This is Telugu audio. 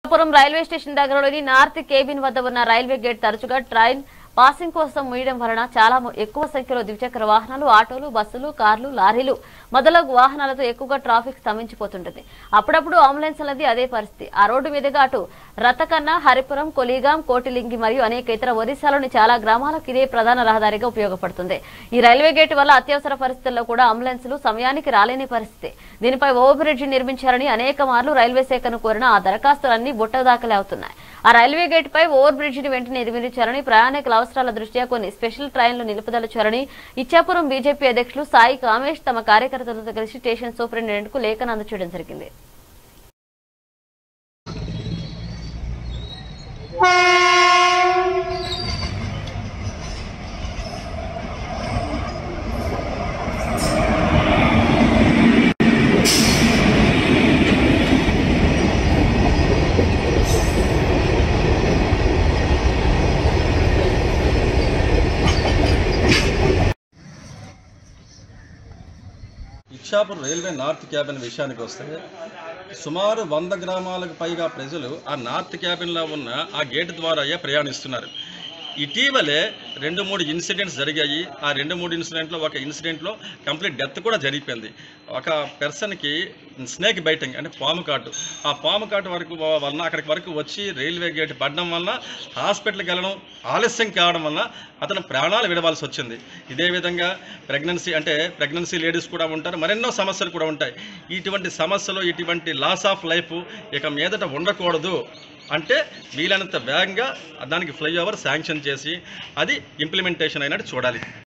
పురం రైల్వే స్టేషన్ దగ్గరలోని నార్త్ కేబిన్ వద్ద ఉన్న రైల్వే గేట్ తరచుగా ట్రైన్ పాసింగ్ కోసం మూయడం వలన చాలా మ- ఎక్కువ సంఖ్యలో ద్విచక్ర వాహనాలు ఆటోలు బస్సులు కార్లు లారీలు మొదలగు వాహనాలతో ఎక్కువగా ట్రాఫిక్ స్తంభించిపోతుంటుంది అప్పుడప్పుడు అంబులెన్స్ అనేది అదే పరిస్థితి ఆ రోడ్డు మీదుగా అటు రతకన్న హరిపురం కొలిగాం కోటిలింగి మరియు అనేక ఇతర ఒరిస్సాలోని చాలా గ్రామాలకు ఇదే ప్రధాన రహదారిగా ఉపయోగపడుతుంది ఈ రైల్వే గేట్ వల్ల అత్యవసర పరిస్థితుల్లో కూడా అంబులెన్సులు సమయానికి రాలేని పరిస్థితి దీనిపై ఓవర్ బ్రిడ్జి నిర్మించాలని అనేక మార్లు రైల్వే శాఖను కోరిన ఆ దరఖాస్తులన్నీ బుట్టదాఖలే అవుతున్నాయి ఆ రైల్వే గేట్ పై ఓవర్ బ్రిడ్జిని వెంటనే నిర్మించాలని ప్రయాణికుల అవసరాల దృష్ట్యా కొన్ని స్పెషల్ ట్రైన్లు నిలుపుదల చేయాలని ఇచ్చాపురం బీజేపీ అధ్యక్షులు సాయి కామేష్ తమ కార్యకర్తలతో కలిసి స్టేషన్ సూపరింటెండెంట్ కు లేఖను అందచేయడం జరిగింది ఇచ్చాపురం రైల్వే నార్త్ క్యాబిన్ విషయానికి వస్తే సుమారు వంద గ్రామాలకు పైగా ప్రజలు ఆ నార్త్ క్యాబిన్లో ఉన్న ఆ గేట్ ద్వారాయే ప్రయాణిస్తున్నారు ఇటీవలే రెండు మూడు ఇన్సిడెంట్స్ జరిగాయి ఆ రెండు మూడు ఇన్సిడెంట్లో ఒక ఇన్సిడెంట్లో కంప్లీట్ డెత్ కూడా జరిగిపోయింది ఒక పర్సన్కి స్నేక్ బైటింగ్ అంటే పాము కాటు ఆ పాము కాటు వరకు వలన అక్కడికి వరకు వచ్చి రైల్వే గేట్ పడడం వలన హాస్పిటల్కి వెళ్ళడం ఆలస్యం కావడం వలన అతను ప్రాణాలు విడవాల్సి వచ్చింది ఇదే విధంగా ప్రెగ్నెన్సీ అంటే ప్రెగ్నెన్సీ లేడీస్ కూడా ఉంటారు మరెన్నో సమస్యలు కూడా ఉంటాయి ఇటువంటి సమస్యలు ఇటువంటి లాస్ ఆఫ్ లైఫ్ ఇక మీదట ఉండకూడదు అంటే వీలైనంత వేగంగా దానికి ఫ్లైఓవర్ శాంక్షన్ చేసి అది ఇంప్లిమెంటేషన్ అయినట్టు చూడాలి